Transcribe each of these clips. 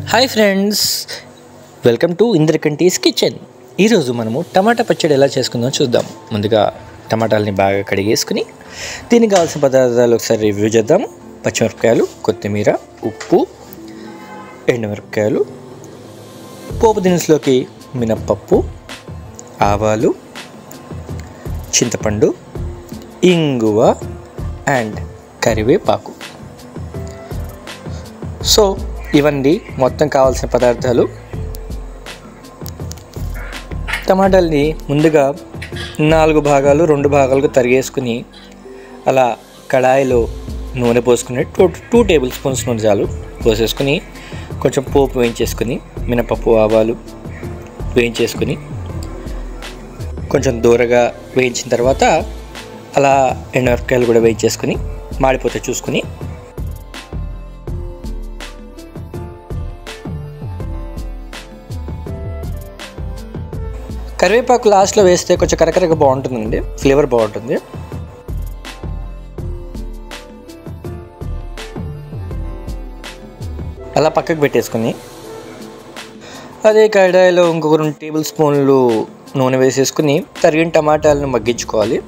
hi friends welcome to Indrakanti's kitchen ఈరోజు మనము టమాటా పచ్చడి ఎలా చేసుకుందాం చూద్దాం ముందుగా టమాటాలని బాగా కడిగేసుకుని దీనికి కావాల్సిన పదార్థాలు ఒకసారి రివ్యూ చేద్దాము పచ్చిమిరపకాయలు కొత్తిమీర ఉప్పు ఎండుమిరపకాయలు పోపు దినుసులోకి మినప్పప్పు ఆవాలు చింతపండు ఇంగువ అండ్ కరివేపాకు సో ఇవన్నీ మొత్తం కావాల్సిన పదార్థాలు టమాటాలని ముందుగా నాలుగు భాగాలు రెండు భాగాలుగా తరిగేసుకుని అలా కడాయిలో నూనె పోసుకుని టూ టూ టేబుల్ స్పూన్స్ నూనె చాలు పోసేసుకుని కొంచెం పోపు వేయించేసుకుని మినపప్పు ఆవాలు వేయించేసుకుని కొంచెం దూరగా వేయించిన తర్వాత అలా ఎండుమిరపకాయలు కూడా వేయించేసుకుని మాడిపోతే చూసుకుని కరివేపాకు లాస్ట్లో వేస్తే కొంచెం కరకరగా బాగుంటుందండి ఫ్లేవర్ బాగుంటుంది అలా పక్కకు పెట్టేసుకుని అదే కడాయిలో ఇంకొక రెండు టేబుల్ స్పూన్లు నూనె వేసేసుకుని తరిగిన టమాటాలను మగ్గించుకోవాలి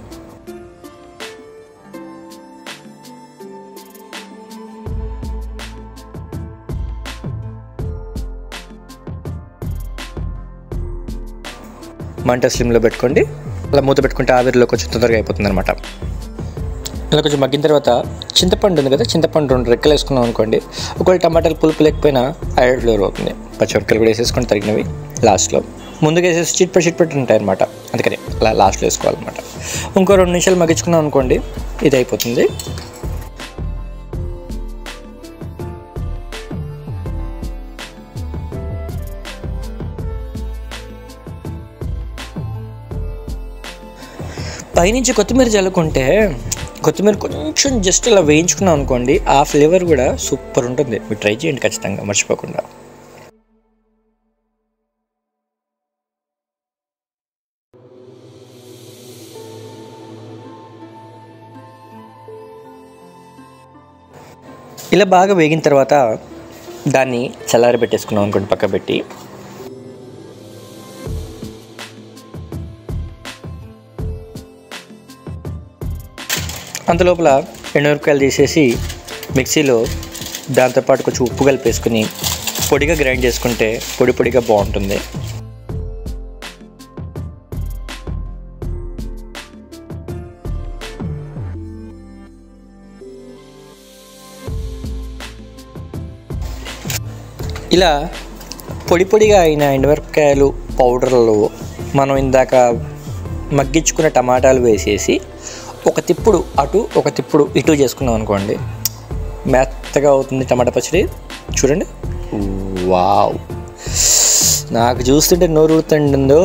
మంట స్లిమ్లో పెట్టుకోండి అలా మూత పెట్టుకుంటే ఆవిరిలో కొంచెం తొందరగా అయిపోతుంది అనమాట ఇలా కొంచెం మగ్గిన తర్వాత చింతపండు ఉంది కదా చింతపండు రెండు రెక్కలు వేసుకున్నాం అనుకోండి ఒకవేళ టమాటాలు పులుపు లేకపోయినా ఐరన్ ఫ్లేవర్ అవుతుంది పచ్చిమిరపకాయలు కూడా వేసేసుకొని తరిగినవి లాస్ట్లో ముందుగా వేసేసి చిట్పట్ చిట్పట్ ఉంటాయి అనమాట అందుకని అలా లాస్ట్లో వేసుకోవాలన్నమాట ఇంకో రెండు నిమిషాలు మగ్గించుకున్నాం అనుకోండి ఇది అయిపోతుంది పైనుంచి కొత్తిమీర చల్లుకుంటే కొత్తిమీర కొంచెం జస్ట్ ఇలా వేయించుకున్నాం అనుకోండి ఆ ఫ్లేవర్ కూడా సూపర్ ఉంటుంది మీరు ట్రై చేయండి ఖచ్చితంగా మర్చిపోకుండా ఇలా బాగా వేగిన తర్వాత దాన్ని చల్లారి పెట్టేసుకున్నాం అనుకోండి పక్క పెట్టి అంతలోపల ఎండుమిరపకాయలు తీసేసి మిక్సీలో దాంతోపాటు కొంచెం ఉప్పు కలిపేసుకుని పొడిగా గ్రైండ్ చేసుకుంటే పొడి పొడిగా బాగుంటుంది ఇలా పొడి పొడిగా అయిన ఎండుమిరపకాయలు పౌడర్లో మనం ఇందాక మగ్గించుకున్న టమాటాలు వేసేసి ఒక తిప్పుడు అటు ఒక తిప్పుడు ఇటు చేసుకున్నాం అనుకోండి మెత్తగా అవుతుంది టమాటా పచ్చడి చూడండి వావ్ నాకు చూస్తుంటే నోరు ఊరుతుండో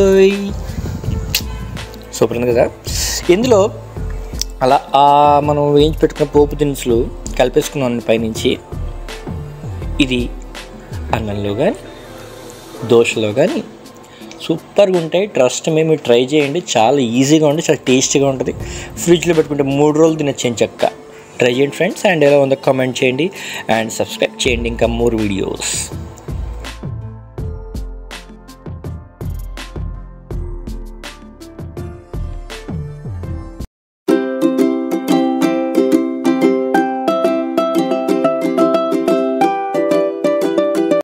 సూపర్ ఉంది కదా ఇందులో అలా ఆ మనం వేయించి పెట్టుకున్న పోపు దినుసులు కలిపేసుకున్నాం పైనుంచి ఇది అన్నంలో కానీ దోశలో కానీ సూపర్గా ఉంటాయి ట్రస్ట్ మేము మీరు ట్రై చేయండి చాలా ఈజీగా ఉంటుంది చాలా టేస్టీగా ఉంటుంది ఫ్రిడ్జ్లో పెట్టుకుంటే మూడు రోజులు తినొచ్చేయండి చక్క ట్రై చేయండి ఫ్రెండ్స్ అండ్ ఎలా ఉందో కామెంట్ చేయండి అండ్ సబ్స్క్రైబ్ చేయండి ఇంకా మోర్ వీడియోస్